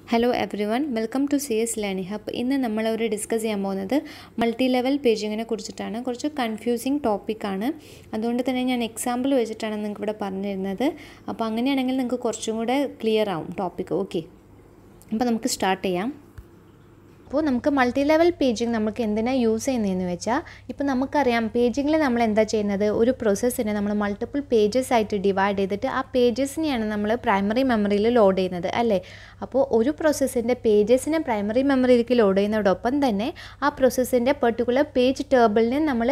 hello everyone welcome to C S learning hub ഇന്ന് നമ്മളൊരു discuss ചെയ്യാൻ പോകുന്നത് മൾട്ടി ലെവൽ പേജിങ്ങിനെ കുറിച്ചിട്ടാണ് കുറച്ച് കൺഫ്യൂസിങ് ടോപ്പിക്കാണ് അതുകൊണ്ട് തന്നെ ഞാൻ എക്സാമ്പിൾ വെച്ചിട്ടാണ് നിങ്ങൾക്ക് ഇവിടെ പറഞ്ഞു തരുന്നത് അപ്പോൾ അങ്ങനെയാണെങ്കിൽ നിങ്ങൾക്ക് കുറച്ചും കൂടെ ക്ലിയർ ആവും ടോപ്പിക്ക് ഓക്കെ അപ്പോൾ നമുക്ക് സ്റ്റാർട്ട് ചെയ്യാം അപ്പോൾ നമുക്ക് മൾട്ടി ലെവൽ പേജിങ് നമുക്ക് എന്തിനാണ് യൂസ് ചെയ്യുന്നതെന്ന് വെച്ചാൽ ഇപ്പോൾ നമുക്കറിയാം പേജിങ്ങിൽ നമ്മൾ എന്താ ചെയ്യുന്നത് ഒരു പ്രോസസ്സിനെ നമ്മൾ മൾട്ടിപ്പിൾ പേജസ് ആയിട്ട് ഡിവൈഡ് ചെയ്തിട്ട് ആ പേജസിനെയാണ് നമ്മൾ പ്രൈമറി മെമ്മറിയിൽ ലോഡ് ചെയ്യുന്നത് അല്ലേ അപ്പോൾ ഒരു പ്രോസസ്സിൻ്റെ പേജസിനെ പ്രൈമറി മെമ്മറിയിലേക്ക് ലോഡ് ചെയ്യുന്നതോടൊപ്പം തന്നെ ആ പ്രോസസ്സിൻ്റെ പെർട്ടിക്കുലർ പേജ് ടേബിളിനെ നമ്മൾ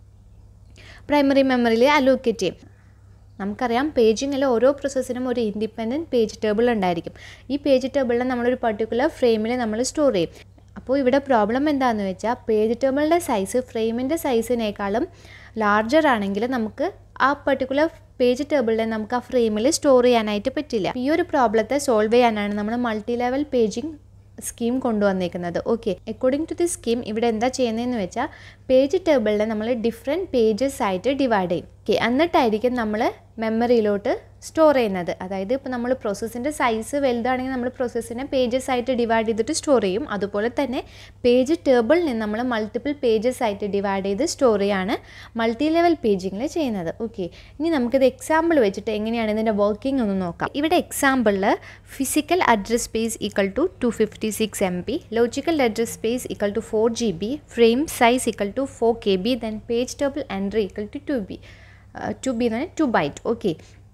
പ്രൈമറി മെമ്മറിയിൽ അലോക്കേറ്റ് ചെയ്യും നമുക്കറിയാം പേജിങ്ങിൽ ഓരോ പ്രോസസ്സിനും ഒരു ഇൻഡിപെൻഡൻറ്റ് പേജ് ടേബിൾ ഉണ്ടായിരിക്കും ഈ പേജ് ടേബിളിനെ നമ്മളൊരു പർട്ടിക്കുലർ ഫ്രെയിമിൽ നമ്മൾ സ്റ്റോർ ചെയ്യും അപ്പോൾ ഇവിടെ പ്രോബ്ലം എന്താണെന്ന് വെച്ചാൽ പേജ് ടേബിളിൻ്റെ സൈസ് ഫ്രെയിമിൻ്റെ സൈസിനേക്കാളും ലാർജർ ആണെങ്കിൽ നമുക്ക് ആ പർട്ടിക്കുലർ പേജ് ടേബിളിനെ നമുക്ക് ആ ഫ്രെയിമിൽ സ്റ്റോർ ചെയ്യാനായിട്ട് പറ്റില്ല ഈ ഒരു പ്രോബ്ലത്തെ സോൾവ് ചെയ്യാനാണ് നമ്മൾ മൾട്ടി ലെവൽ പേജിങ് സ്കീം കൊണ്ടുവന്നേക്കുന്നത് okay according to the scheme ഇവിടെ എന്താ ചെയ്യുന്നതെന്ന് വെച്ചാൽ പേജ് ടേബിളിനെ നമ്മൾ ഡിഫറെൻറ്റ് പേജസ് ആയിട്ട് ഡിവൈഡ് ചെയ്യും ഓക്കെ എന്നിട്ടായിരിക്കും നമ്മൾ മെമ്മറിയിലോട്ട് സ്റ്റോർ ചെയ്യുന്നത് അതായത് ഇപ്പോൾ നമ്മൾ പ്രോസസ്സിൻ്റെ സൈസ് വലുതാണെങ്കിൽ നമ്മൾ പ്രോസസ്സിനെ പേജസ് ആയിട്ട് ഡിവൈഡ് ചെയ്തിട്ട് സ്റ്റോർ ചെയ്യും അതുപോലെ തന്നെ പേജ് ടേബിളിൽ നിന്ന് നമ്മൾ മൾട്ടിപ്പിൾ പേജസ് ആയിട്ട് ഡിവൈഡ് ചെയ്ത് സ്റ്റോർ ചെയ്യാണ് മൾട്ടി ലെവൽ പേജിങ്ങിൽ ചെയ്യുന്നത് ഓക്കെ ഇനി നമുക്കിത് എക്സാമ്പിൾ വെച്ചിട്ട് എങ്ങനെയാണ് ഇതിൻ്റെ വർക്കിംഗ് ഒന്ന് നോക്കാം ഇവിടെ എക്സാമ്പിളിൽ physical address space equal to two fifty six M B logical address space equal to four G B frame size equal to four K B then page table entry equal to two B two B എന്ന് പറഞ്ഞാൽ two byte okay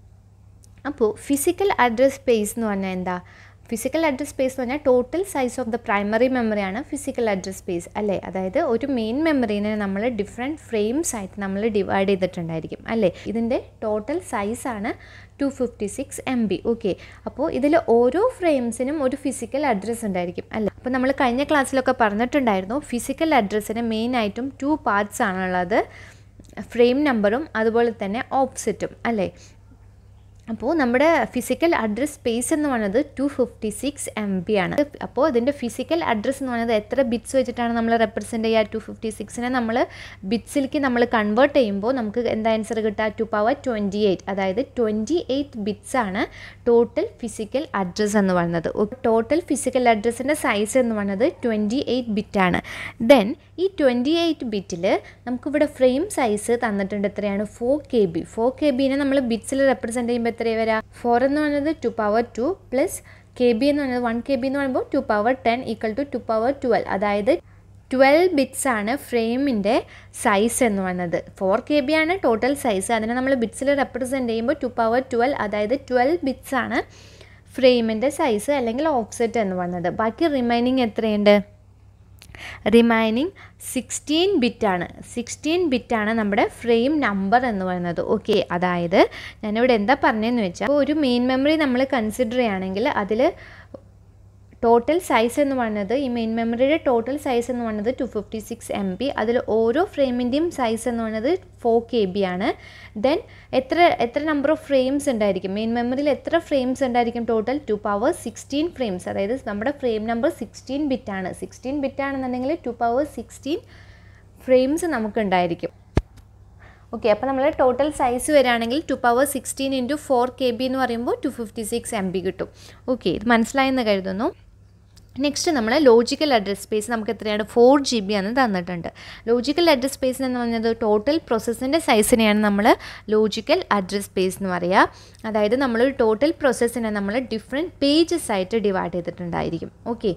അപ്പോൾ physical address space എന്ന് പറഞ്ഞാൽ എന്താ physical address space എന്ന് പറഞ്ഞാൽ total size of the primary മെമ്മറിയാണ് physical address space അല്ലേ അതായത് ഒരു മെയിൻ മെമ്മറീനെ നമ്മൾ ഡിഫറെൻറ്റ് ഫ്രെയിംസ് ആയിട്ട് നമ്മൾ ഡിവൈഡ് ചെയ്തിട്ടുണ്ടായിരിക്കും അല്ലേ ഇതിൻ്റെ ടോട്ടൽ സൈസാണ് two fifty six M B okay അപ്പോൾ ഇതിൽ ഓരോ ഫ്രെയിംസിനും ഒരു ഫിസിക്കൽ അഡ്രസ്സ് ഉണ്ടായിരിക്കും അല്ലേ അപ്പോൾ നമ്മൾ കഴിഞ്ഞ ക്ലാസ്സിലൊക്കെ പറഞ്ഞിട്ടുണ്ടായിരുന്നു ഫിസിക്കൽ അഡ്രസ്സിന് മെയിനായിട്ടും ടു പാർട്സ് ആണുള്ളത് ഫ്രെയിം നമ്പറും അതുപോലെ തന്നെ ഓപ്സെറ്റും അല്ലേ അപ്പോൾ നമ്മുടെ ഫിസിക്കൽ അഡ്രസ് സ്പേസ് എന്ന് പറയുന്നത് two fifty six M B ആണ് അപ്പോൾ ഇതിൻ്റെ ഫിസിക്കൽ അഡ്രസ്സ് എന്ന് പറയുന്നത് എത്ര ബിറ്റ്സ് വെച്ചിട്ടാണ് നമ്മൾ റെപ്രസെൻറ്റ് ചെയ്യുക ടു ഫിഫ്റ്റി സിക്സിനെ നമ്മൾ ബിറ്റ്സിലേക്ക് നമ്മൾ കൺവേർട്ട് ചെയ്യുമ്പോൾ നമുക്ക് എന്താ ആൻസർ കിട്ടുക ടു പവർ ട്വൻറ്റി എയ്റ്റ് അതായത് ട്വൻറ്റി എയ്റ്റ് ബിറ്റ്സ് ആണ് ടോട്ടൽ ഫിസിക്കൽ അഡ്രസ്സ് എന്ന് പറയുന്നത് ടോട്ടൽ ഫിസിക്കൽ അഡ്രസ്സിൻ്റെ സൈസ് എന്ന് പറയുന്നത് ട്വൻറ്റി എയ്റ്റ് ബിറ്റാണ് ദെൻ ഈ ട്വൻറ്റി എയ്റ്റ് ബിറ്റിൽ നമുക്കിവിടെ ഫ്രെയിം സൈസ് തന്നിട്ടുണ്ട് എത്രയാണ് four K B four K ബിനെ നമ്മൾ ബിറ്റ്സിൽ റെപ്രസെൻറ്റ് ചെയ്യുമ്പോൾ എത്രയാണ് വരിക ഫോർ എന്ന് പറയുന്നത് two power two plus K B എന്ന് പറയുന്നത് വൺ കെ ബി എന്ന് പറയുമ്പോൾ two power ten equal to to power twelve അതായത് ട്വൽവ് ബിറ്റ്സ് ആണ് ഫ്രെയിമിൻ്റെ സൈസ് എന്ന് പറയുന്നത് ഫോർ കെ ബി ആണ് ടോട്ടൽ സൈസ് അതിനെ നമ്മൾ ബിറ്റ്സിൽ റെപ്രസെൻറ്റ് ചെയ്യുമ്പോൾ ടു പവർ ട്വൽവ് അതായത് ട്വൽവ് ബിറ്റ്സ് ആണ് ഫ്രെയിമിൻ്റെ സൈസ് അല്ലെങ്കിൽ ഓഫ്സെറ്റ് എന്ന് പറയുന്നത് ബാക്കി റിമൈനിങ് എത്രയുണ്ട് റിമൈനിങ് സിക്സ്റ്റീൻ ബിറ്റാണ് സിക്സ്റ്റീൻ ബിറ്റാണ് നമ്മുടെ ഫ്രെയിം നമ്പർ എന്ന് പറയുന്നത് ഓക്കെ അതായത് ഞാനിവിടെ എന്താ പറഞ്ഞതെന്ന് വെച്ചാൽ ഒരു മെയിൻ മെമ്മറി നമ്മൾ കൺസിഡർ ചെയ്യുകയാണെങ്കിൽ അതിൽ ടോട്ടൽ സൈസ് എന്ന് പറയുന്നത് ഈ മെയിൻ മെമ്മറിയുടെ ടോട്ടൽ സൈസ് എന്ന് പറയുന്നത് two fifty six M B അതിൽ ഓരോ ഫ്രെയിമിൻ്റെയും സൈസ് എന്ന് പറയുന്നത് ഫോർ കെ ബി ആണ് ദെൻ എത്ര എത്ര നമ്പർ ഓഫ് ഫ്രെയിംസ് ഉണ്ടായിരിക്കും മെയിൻ മെമ്മറിയിൽ എത്ര ഫ്രെയിംസ് ഉണ്ടായിരിക്കും total two power sixteen frames അതായത് നമ്മുടെ ഫ്രെയിം നമ്പർ സിക്സ്റ്റീൻ ബിറ്റാണ് സിക്സ്റ്റീൻ ബിറ്റാണെന്നുണ്ടെങ്കിൽ ടു പവർ സിക്സ്റ്റീൻ ഫ്രെയിംസ് നമുക്കുണ്ടായിരിക്കും ഓക്കെ അപ്പോൾ നമ്മൾ ടോട്ടൽ സൈസ് വരികയാണെങ്കിൽ two power sixteen into four K B എന്ന് പറയുമ്പോൾ two fifty six M B കിട്ടും ഓക്കെ ഇത് മനസ്സിലായെന്ന് കരുതുന്നു നെക്സ്റ്റ് നമ്മൾ ലോജിക്കൽ അഡ്രസ് സ്പേസ് നമുക്ക് എത്രയാണ് ഫോർ ജി ബി ആണ് തന്നിട്ടുണ്ട് ലോജിക്കൽ അഡ്രസ് സ്പേസ് എന്ന് പറഞ്ഞത് ടോട്ടൽ പ്രോസസ്സിൻ്റെ സൈസിനെയാണ് നമ്മൾ ലോജിക്കൽ അഡ്രസ് സ്പേസ് എന്ന് പറയുക അതായത് നമ്മൾ ടോട്ടൽ പ്രോസസ്സിനെ നമ്മൾ ഡിഫറെൻറ്റ് പേജസ് ആയിട്ട് ഡിവൈഡ് ചെയ്തിട്ടുണ്ടായിരിക്കും ഓക്കെ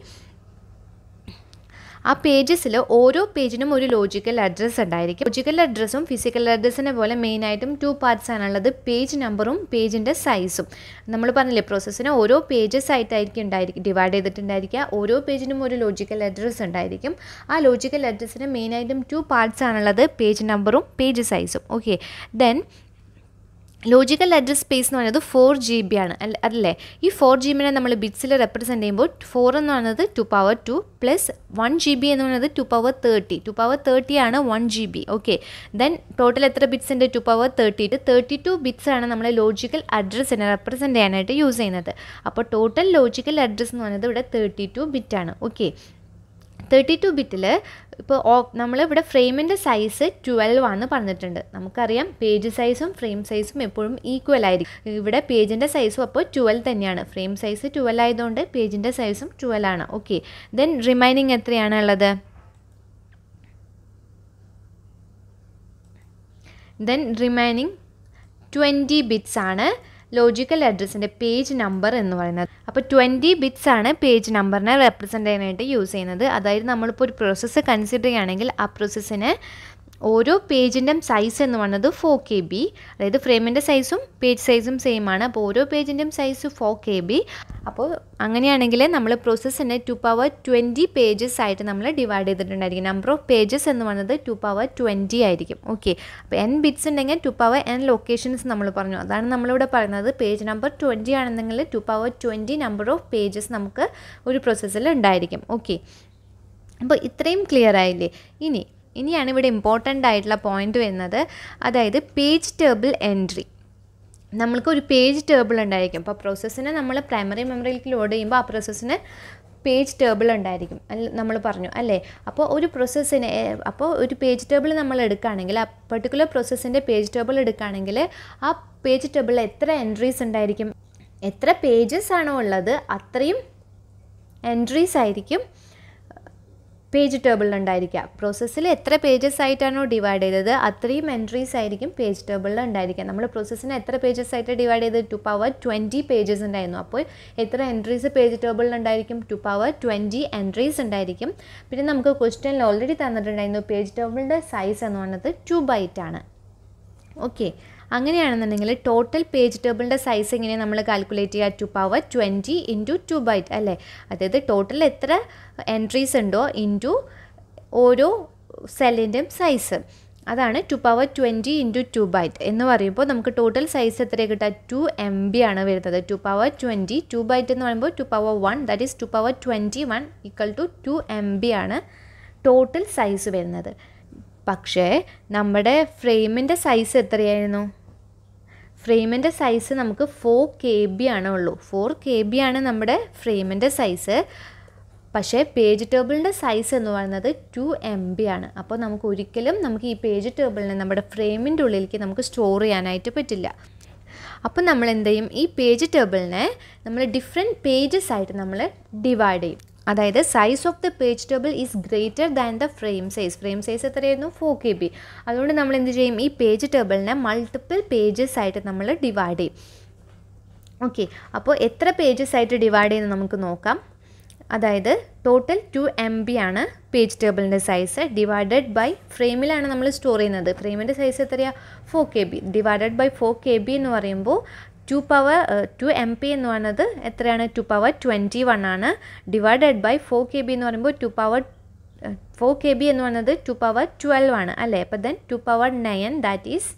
ആ പേജസിൽ ഓരോ പേജിനും ഒരു ലോജിക്കൽ അഡ്രസ്സ് ഉണ്ടായിരിക്കും ലോജിക്കൽ അഡ്രസ്സും ഫിസിക്കൽ അഡ്രസ്സിനെ പോലെ മെയിനായിട്ടും ടു പാർട്സ് ആണുള്ളത് പേജ് നമ്പറും പേജിൻ്റെ സൈസും നമ്മൾ പറഞ്ഞില്ലേ പ്രോസസ്സിന് ഓരോ പേജസ് ആയിട്ടായിരിക്കും ഉണ്ടായിരിക്കും ഡിവൈഡ് ചെയ്തിട്ടുണ്ടായിരിക്കുക ഓരോ പേജിനും ഒരു ലോജിക്കൽ അഡ്രസ്സ് ഉണ്ടായിരിക്കും ആ ലോജിക്കൽ അഡ്രസ്സിന് മെയിനായിട്ടും ടു പാർട്സ് ആണുള്ളത് പേജ് നമ്പറും പേജ് സൈസും okay then logical address space എന്ന് പറയുന്നത് ഫോർ ജി ബി ആണ് അല്ല അതല്ലേ ഈ ഫോർ ജി ബിനെ നമ്മൾ ബിറ്റ്സിൽ റെപ്രസെൻറ്റ് ചെയ്യുമ്പോൾ ഫോർ എന്ന് പറയുന്നത് two power two plus one G B എന്ന് പറയുന്നത് two power thirty two power thirty ആണ് one G B okay then total എത്ര ബിറ്റ്സ് ഉണ്ട് two power thirty thirty two bits ആണ് നമ്മൾ ലോജിക്കൽ അഡ്രസ്സിനെ റെപ്രസെൻറ്റ് ചെയ്യാനായിട്ട് യൂസ് ചെയ്യുന്നത് അപ്പോൾ ടോട്ടൽ ലോജിക്കൽ അഡ്രസ്സ് എന്ന് പറയുന്നത് ഇവിടെ തേർട്ടി ടു ബിറ്റാണ് ഓക്കെ തേർട്ടി ടു ബിറ്റിൽ ഇപ്പോൾ നമ്മൾ ഇവിടെ ഫ്രെയിമിൻ്റെ സൈസ് ട്വൽവ് ആണ് പറഞ്ഞിട്ടുണ്ട് നമുക്കറിയാം പേജ് സൈസും ഫ്രെയിം സൈസും എപ്പോഴും ഈക്വൽ ആയിരിക്കും ഇവിടെ പേജിൻ്റെ സൈസും അപ്പോൾ ട്വൽവ് തന്നെയാണ് ഫ്രെയിം സൈസ് ട്വൽവ് ആയതുകൊണ്ട് പേജിൻ്റെ സൈസും ട്വൽവ് ആണ് ഓക്കെ ദെൻ റിമൈനിങ് എത്രയാണ് ഉള്ളത് ദെൻ റിമൈനിങ് ട്വൻറ്റി ബിറ്റ്സ് ആണ് ലോജിക്കൽ അഡ്രസ്സിൻ്റെ പേജ് നമ്പർ എന്ന് പറയുന്നത് അപ്പോൾ ട്വൻറ്റി ബിറ്റ്സ് ആണ് പേജ് നമ്പറിനെ റെപ്രസെൻ്റ് ചെയ്യാനായിട്ട് യൂസ് ചെയ്യുന്നത് അതായത് നമ്മളിപ്പോൾ ഒരു പ്രോസസ്സ് കൺസിഡർ ചെയ്യുകയാണെങ്കിൽ ആ പ്രോസസ്സിന് ഓരോ പേജിൻ്റെ സൈസ് എന്ന് പറയുന്നത് ഫോർ കെ ബി അതായത് ഫ്രെയിമിൻ്റെ സൈസും പേജ് സൈസും സെയിം ആണ് അപ്പോൾ ഓരോ പേജിൻ്റെയും സൈസ് ഫോർ കെ ബി അപ്പോൾ അങ്ങനെയാണെങ്കിൽ നമ്മൾ പ്രോസസ്സിനെ ടു പവർ ട്വൻറ്റി പേജസ് ആയിട്ട് നമ്മൾ ഡിവൈഡ് ചെയ്തിട്ടുണ്ടായിരിക്കും നമ്പർ ഓഫ് പേജസ് എന്ന് പറയുന്നത് ടു പവർ ട്വൻറ്റി ആയിരിക്കും ഓക്കെ അപ്പോൾ എൻ ബിറ്റ്സ് ഉണ്ടെങ്കിൽ ടു പവർ എൻ ലൊക്കേഷൻസ് നമ്മൾ പറഞ്ഞു അതാണ് നമ്മളിവിടെ പറയുന്നത് പേജ് നമ്പർ ട്വൻറ്റി ആണെന്നെങ്കിൽ two power twenty number of pages നമുക്ക് ഒരു പ്രോസസ്സിൽ ഉണ്ടായിരിക്കും ഓക്കെ അപ്പോൾ ഇത്രയും ക്ലിയർ ആയില്ലേ ഇനി ഇനിയാണ് ഇവിടെ ഇമ്പോർട്ടൻ്റ് ആയിട്ടുള്ള പോയിന്റ് വരുന്നത് അതായത് പേജ് ടേബിൾ എൻട്രി നമ്മൾക്ക് ഒരു പേജ് ടേബിൾ ഉണ്ടായിരിക്കും അപ്പോൾ പ്രോസസ്സിനെ നമ്മൾ പ്രൈമറി മെമ്മറിയിലേക്ക് ലോഡ് ചെയ്യുമ്പോൾ ആ പ്രോസസ്സിന് പേജ് ടേബിൾ ഉണ്ടായിരിക്കും അല്ല നമ്മൾ പറഞ്ഞു അല്ലേ അപ്പോൾ ഒരു പ്രോസസ്സിന് അപ്പോൾ ഒരു പേജ് ടേബിൾ നമ്മൾ എടുക്കുകയാണെങ്കിൽ ആ പെർട്ടിക്കുലർ പ്രോസസ്സിൻ്റെ പേജ് ടേബിൾ എടുക്കുകയാണെങ്കിൽ ആ പേജ് ടേബിളിൽ എത്ര എൻട്രീസ് ഉണ്ടായിരിക്കും എത്ര പേജസ് ആണോ ഉള്ളത് അത്രയും എൻട്രീസ് ആയിരിക്കും പേജ് ടേബിളിൽ ഉണ്ടായിരിക്കുക പ്രോസസ്സിൽ എത്ര പേജസ് ആയിട്ടാണോ ഡിവൈഡ് ചെയ്തത് അത്രയും എൻട്രീസ് ആയിരിക്കും പേജ് ടേബിളിൽ ഉണ്ടായിരിക്കുക നമ്മൾ പ്രോസസ്സിനെ എത്ര പേജസ് ആയിട്ട് ഡിവൈഡ് ചെയ്ത് ടു പവർ ട്വൻറ്റി പേജസ് ഉണ്ടായിരുന്നു അപ്പോൾ എത്ര എൻട്രീസ് പേജ് ടേബിളിൽ ഉണ്ടായിരിക്കും ടു പവർ ട്വൻറ്റി എൻട്രീസ് ഉണ്ടായിരിക്കും പിന്നെ നമുക്ക് ക്വസ്റ്റ്യനിൽ ഓൾറെഡി തന്നിട്ടുണ്ടായിരുന്നു പേജ് ടേബിളിൻ്റെ സൈസ് എന്ന് പറയുന്നത് ടു ബൈറ്റ് ആണ് ഓക്കെ അങ്ങനെയാണെന്നുണ്ടെങ്കിൽ ടോട്ടൽ പേജ് ടേബിളിൻ്റെ സൈസ് എങ്ങനെയാണ് നമ്മൾ കാൽക്കുലേറ്റ് ചെയ്യുക two power twenty into two byte അല്ലേ അതായത് ടോട്ടൽ എത്ര എൻട്രീസ് ഉണ്ടോ ഇൻറ്റു ഓരോ സെല്ലിൻ്റെയും സൈസ് അതാണ് two power twenty into two byte എന്ന് പറയുമ്പോൾ നമുക്ക് ടോട്ടൽ സൈസ് എത്ര കിട്ടുക ടു എം ബി ആണ് വരുന്നത് two power twenty two byte എന്ന് പറയുമ്പോൾ two power one that is two power twenty one equal to two M B ആണ് ടോട്ടൽ സൈസ് വരുന്നത് പക്ഷേ നമ്മുടെ ഫ്രെയിമിൻ്റെ സൈസ് എത്രയായിരുന്നു ഫ്രെയിമിൻ്റെ സൈസ് നമുക്ക് ഫോർ കെ ബി ആണ് ഉള്ളൂ ഫോർ കെ ബി ആണ് നമ്മുടെ ഫ്രെയിമിൻ്റെ സൈസ് പക്ഷേ പേജ് ടേബിളിൻ്റെ സൈസ് എന്ന് പറയുന്നത് ടു എം ബി ആണ് അപ്പോൾ നമുക്ക് ഒരിക്കലും നമുക്ക് ഈ പേജ് ടേബിളിനെ നമ്മുടെ ഫ്രെയിമിൻ്റെ ഉള്ളിലേക്ക് നമുക്ക് സ്റ്റോർ ചെയ്യാനായിട്ട് പറ്റില്ല അപ്പോൾ നമ്മൾ എന്ത് ചെയ്യും ഈ പേജ് ടേബിളിനെ നമ്മൾ ഡിഫറെൻറ്റ് പേജസ് ആയിട്ട് നമ്മൾ ഡിവൈഡ് ചെയ്യും അതായത് size of the page table is greater than the frame size frame size എത്രയായിരുന്നു ഫോർ കെ ബി അതുകൊണ്ട് നമ്മൾ എന്ത് ചെയ്യും ഈ പേജ് ടേബിളിനെ മൾട്ടിപ്പിൾ പേജസ് ആയിട്ട് നമ്മൾ ഡിവൈഡ് ചെയ്യും ഓക്കെ അപ്പോൾ എത്ര പേജസ് ആയിട്ട് ഡിവൈഡ് ചെയ്യുന്നത് നമുക്ക് നോക്കാം അതായത് ടോട്ടൽ ടു എം ബി ആണ് പേജ് ടേബിളിൻ്റെ സൈസ് ഡിവൈഡഡ് ബൈ ഫ്രെയിമിലാണ് നമ്മൾ സ്റ്റോർ ചെയ്യുന്നത് ഫ്രെയിമിൻ്റെ സൈസ് എത്രയാണ് four K B divided by four K B എന്ന് പറയുമ്പോൾ two power two M P എന്ന് പറയുന്നത് എത്രയാണ് ടു പവർ ട്വൻറ്റി വൺ ആണ് divided by four K B എന്ന് പറയുമ്പോൾ two power four K B എന്ന് പറയുന്നത് ടു പവർ ട്വൽവ് ആണ് അല്ലേ അപ്പോൾ then two power nine that is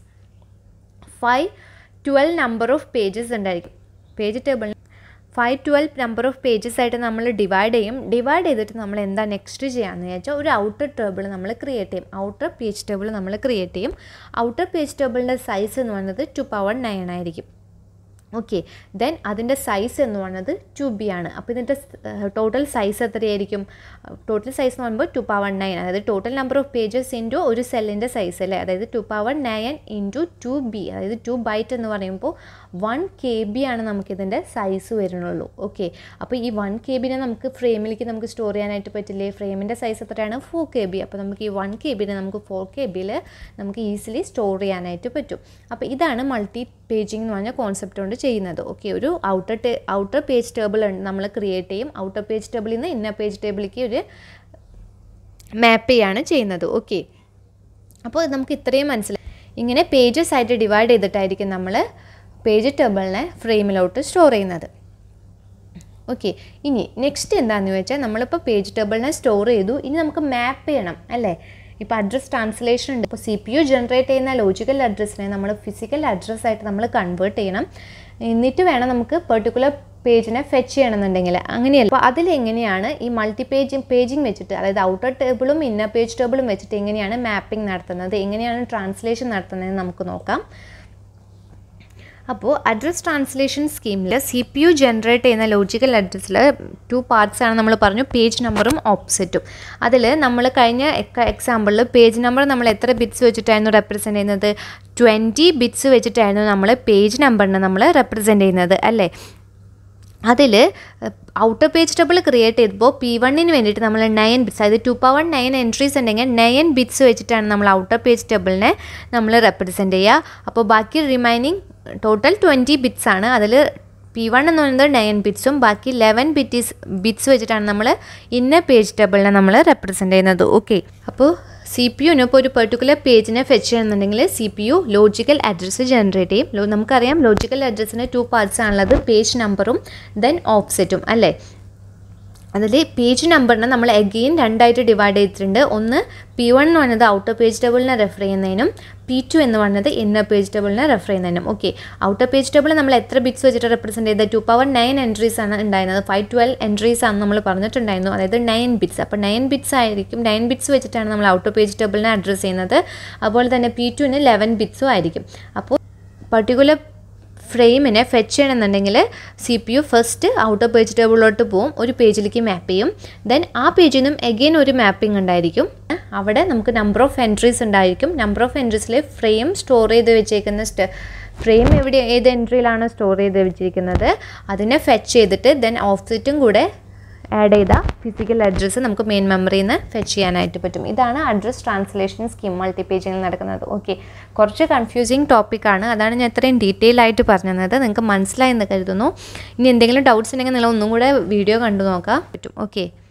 five twelve number of pages ഉണ്ടായിരിക്കും page table five twelve number of pages ആയിട്ട് നമ്മൾ ഡിവൈഡ് ചെയ്യും ഡിവൈഡ് ചെയ്തിട്ട് നമ്മൾ എന്താ നെക്സ്റ്റ് ചെയ്യാമെന്ന് വെച്ചാൽ ഒരു ഔട്ടർ ടേബിൾ നമ്മൾ ക്രിയേറ്റ് ചെയ്യും ഔട്ടർ പേജ് ടേബിൾ നമ്മൾ ക്രിയേറ്റ് ചെയ്യും ഔട്ടർ പേജ് ടേബിളിൻ്റെ സൈസ് എന്ന് പറയുന്നത് ടു പവർ നയൻ ആയിരിക്കും ഓക്കെ ദെൻ അതിൻ്റെ സൈസ് എന്ന് പറയുന്നത് ടു ബി ആണ് അപ്പോൾ ഇതിൻ്റെ ടോട്ടൽ സൈസ് എത്രയായിരിക്കും ടോട്ടൽ സൈസ് എന്ന് പറയുമ്പോൾ ടു പവർ നയൻ അതായത് total number of pages into ഒരു സെല്ലിൻ്റെ സൈസ് അല്ലേ അതായത് two power nine into two B അതായത് ടു ബൈറ്റ് എന്ന് പറയുമ്പോൾ വൺ കെ ബി ആണ് നമുക്കിതിൻ്റെ സൈസ് വരുന്നുള്ളൂ ഓക്കെ അപ്പോൾ ഈ വൺ കെ ബിനെ നമുക്ക് ഫ്രെയിമിലേക്ക് നമുക്ക് സ്റ്റോർ ചെയ്യാനായിട്ട് പറ്റില്ലേ ഫ്രെയിമിൻ്റെ സൈസ് എത്രയാണ് ഫോർ കെ ബി അപ്പോൾ നമുക്ക് ഈ വൺ കെ ബിനെ നമുക്ക് ഫോർ കെ ബിയിൽ നമുക്ക് ഈസിലി സ്റ്റോർ ചെയ്യാനായിട്ട് പറ്റും അപ്പോൾ ഇതാണ് മൾട്ടി പേജിംഗ് എന്ന് പറഞ്ഞ കോൺസെപ്റ്റ് കൊണ്ട് ചെയ്യുന്നത് ഓക്കെ ഒരു ഔട്ടർ ടേ ഔട്ടർ പേജ് ടേബിൾ നമ്മൾ ക്രിയേറ്റ് ചെയ്യും ഔട്ടർ പേജ് ടേബിളിൽ നിന്ന് ഇന്നർ പേജ് ടേബിളിലേക്ക് ഒരു മാപ്പ് ചെയ്യാണ് ചെയ്യുന്നത് ഓക്കെ അപ്പോൾ നമുക്ക് ഇത്രയും മനസ്സിലായി ഇങ്ങനെ പേജസ് ആയിട്ട് ഡിവൈഡ് ചെയ്തിട്ടായിരിക്കും നമ്മൾ പേജ് ടേബിളിനെ ഫ്രെയിമിലോട്ട് സ്റ്റോർ ചെയ്യുന്നത് ഓക്കെ ഇനി നെക്സ്റ്റ് എന്താണെന്ന് വെച്ചാൽ നമ്മളിപ്പോൾ പേജ് ടേബിളിനെ സ്റ്റോർ ചെയ്തു ഇനി നമുക്ക് മാപ്പ് ചെയ്യണം അല്ലേ ഇപ്പോൾ അഡ്രസ് ട്രാൻസ്ലേഷൻ ഉണ്ട് ഇപ്പോൾ സി പി യു ജനറേറ്റ് ചെയ്യുന്ന ലോജിക്കൽ അഡ്രസ്സിനെ നമ്മൾ ഫിസിക്കൽ അഡ്രസ്സായിട്ട് നമ്മൾ കൺവേർട്ട് ചെയ്യണം എന്നിട്ട് വേണം നമുക്ക് പെർട്ടിക്കുലർ പേജിനെ ഫെച്ച് ചെയ്യണമെന്നുണ്ടെങ്കിൽ അങ്ങനെയല്ല അപ്പോൾ അതിലെങ്ങനെയാണ് ഈ മൾട്ടി പേജ് പേജിങ് വെച്ചിട്ട് അതായത് ഔട്ടർ ടേബിളും ഇന്നർ പേജ് ടേബിളും വെച്ചിട്ട് എങ്ങനെയാണ് മാപ്പിംഗ് നടത്തുന്നത് എങ്ങനെയാണ് ട്രാൻസ്ലേഷൻ നടത്തുന്നത് നമുക്ക് നോക്കാം അപ്പോൾ അഡ്രസ് ട്രാൻസ്ലേഷൻ സ്കീമിൽ സി പി യു ജനറേറ്റ് ചെയ്യുന്ന ലോജിക്കൽ അഡ്രസ്സിൽ ടു പാർട്സ് ആണ് നമ്മൾ പറഞ്ഞു പേജ് നമ്പറും ഓപ്സെറ്റും അതിൽ നമ്മൾ കഴിഞ്ഞ എക്സാമ്പിളിൽ പേജ് നമ്പർ നമ്മൾ എത്ര ബിറ്റ്സ് വെച്ചിട്ടായിരുന്നു റെപ്രസെൻറ്റ് ചെയ്യുന്നത് ട്വൻറ്റി ബിറ്റ്സ് വെച്ചിട്ടായിരുന്നു നമ്മൾ പേജ് നമ്പറിനെ നമ്മൾ റെപ്രസെൻറ്റ് ചെയ്യുന്നത് അല്ലേ അതിൽ ഔട്ടർ പേജ് ടേബിൾ ക്രിയേറ്റ് ചെയ്തപ്പോൾ പി വണ്ണിന് വേണ്ടിയിട്ട് നമ്മൾ നയൻ ബിറ്റ്സ് അതായത് ടു പവർ നയൻ എൻട്രീസ് ഉണ്ടെങ്കിൽ നയൻ ബിറ്റ്സ് വെച്ചിട്ടാണ് നമ്മൾ ഔട്ടർ പേജ് ടേബിളിനെ നമ്മൾ റെപ്രസെൻറ്റ് ചെയ്യുക അപ്പോൾ ബാക്കി റിമൈനിങ് ടോട്ടൽ ട്വൻറ്റി ബിറ്റ്സ് ആണ് അതിൽ പി വൺ എന്ന് പറയുന്നത് നയൻ ബിറ്റ്സും ബാക്കി ലെവൻ ബിറ്റീസ് ബിറ്റ്സ് വെച്ചിട്ടാണ് നമ്മൾ ഇന്ന പേജ് ടേബിളിനെ നമ്മൾ റെപ്രസെൻറ്റ് ചെയ്യുന്നത് ഓക്കെ അപ്പോൾ സി പി യുന് ഇപ്പോൾ ഒരു പെർട്ടിക്കുലർ പേജിനെ ഫെച്ച് ചെയ്യണമെന്നുണ്ടെങ്കിൽ C P U logical address generate ചെയ്യും ലോ നമുക്കറിയാം ലോജിക്കൽ അഡ്രസ്സിന് ടു പാർട്സ് ആണുള്ളത് പേജ് നമ്പറും ദെൻ ഓഫ്സെറ്റും അല്ലേ അതിൽ പേജ് നമ്പറിനെ നമ്മൾ എഗെയിൻ രണ്ടായിട്ട് ഡിവൈഡ് ചെയ്തിട്ടുണ്ട് ഒന്ന് പി വൺ എന്ന് പറയുന്നത് ഔട്ടർ പേജ് ടേബിളിനെ റെഫർ ചെയ്യുന്നതിനും പി ടു എന്ന് പറയുന്നത് ഇന്നർ പേജ് ടേബിളിനെ റെഫർ ചെയ്യുന്നതിനും ഓക്കെ ഔട്ടർ പേജ് ടേബിൾ നമ്മൾ എത്ര ബിറ്റ്സ് വെച്ചിട്ട് റെപ്രസെൻറ്റ് ചെയ്തത് ടു പവർ നയൻ എൻട്രീസ് ആണ് ഉണ്ടായിരുന്നത് ഫൈവ് ട്വൽവ് എൻട്രീസ് ആണ് നമ്മൾ പറഞ്ഞിട്ടുണ്ടായിരുന്നു അതായത് നയൻ ബിറ്റ്സ് അപ്പോൾ നയൻ ബിറ്റ്സ് ആയിരിക്കും നയൻ ബിറ്റ്സ് വെച്ചിട്ടാണ് നമ്മൾ ഔട്ടർ പേജ് ടേബിളിനെ അഡ്രസ്സ് ചെയ്യുന്നത് അതുപോലെ തന്നെ പി ടുവിന് ലെവൻ ബിറ്റ്സും ആയിരിക്കും അപ്പോൾ പർട്ടിക്കുലർ ഫ്രെയിമിനെ ഫെച്ച് ചെയ്യണമെന്നുണ്ടെങ്കിൽ C P U first outer page ടേബിളിലോട്ട് പോവും ഒരു പേജിലേക്ക് മാപ്പ് ചെയ്യും ദെൻ ആ പേജിൽ നിന്നും എഗെയിൻ ഒരു മാപ്പിംഗ് ഉണ്ടായിരിക്കും അവിടെ നമുക്ക് നമ്പർ ഓഫ് എൻട്രീസ് ഉണ്ടായിരിക്കും നമ്പർ ഓഫ് എൻട്രീസിൽ ഫ്രെയിം സ്റ്റോർ ചെയ്ത് വെച്ചേക്കുന്ന സ്റ്റ ഫ്രെയിം എവിടെ ഏത് എൻട്രിയിലാണ് സ്റ്റോർ ചെയ്ത് വെച്ചിരിക്കുന്നത് അതിനെ ഫെച്ച് ചെയ്തിട്ട് ദെൻ ഓഫ്സെറ്റും കൂടെ ആഡ് ചെയ്ത ഫിസിക്കൽ അഡ്രസ്സ് നമുക്ക് മെയിൻ മെമ്മറിയിൽ നിന്ന് ഫെച്ച് ചെയ്യാനായിട്ട് പറ്റും ഇതാണ് അഡ്രസ് ട്രാൻസ്ലേഷൻ സ്കീം മൾട്ടി പേജിൽ നടക്കുന്നത് ഓക്കെ കുറച്ച് കൺഫ്യൂസിങ് ടോപ്പിക്കാണ് അതാണ് ഞാൻ ഇത്രയും ഡീറ്റെയിൽ ആയിട്ട് പറഞ്ഞത് നിങ്ങൾക്ക് മനസ്സിലായെന്ന് കരുതുന്നു ഇനി എന്തെങ്കിലും ഡൗട്ട്സ് ഉണ്ടെങ്കിൽ നിങ്ങൾ ഒന്നും കൂടെ വീഡിയോ കണ്ടു നോക്കാൻ പറ്റും ഓക്കെ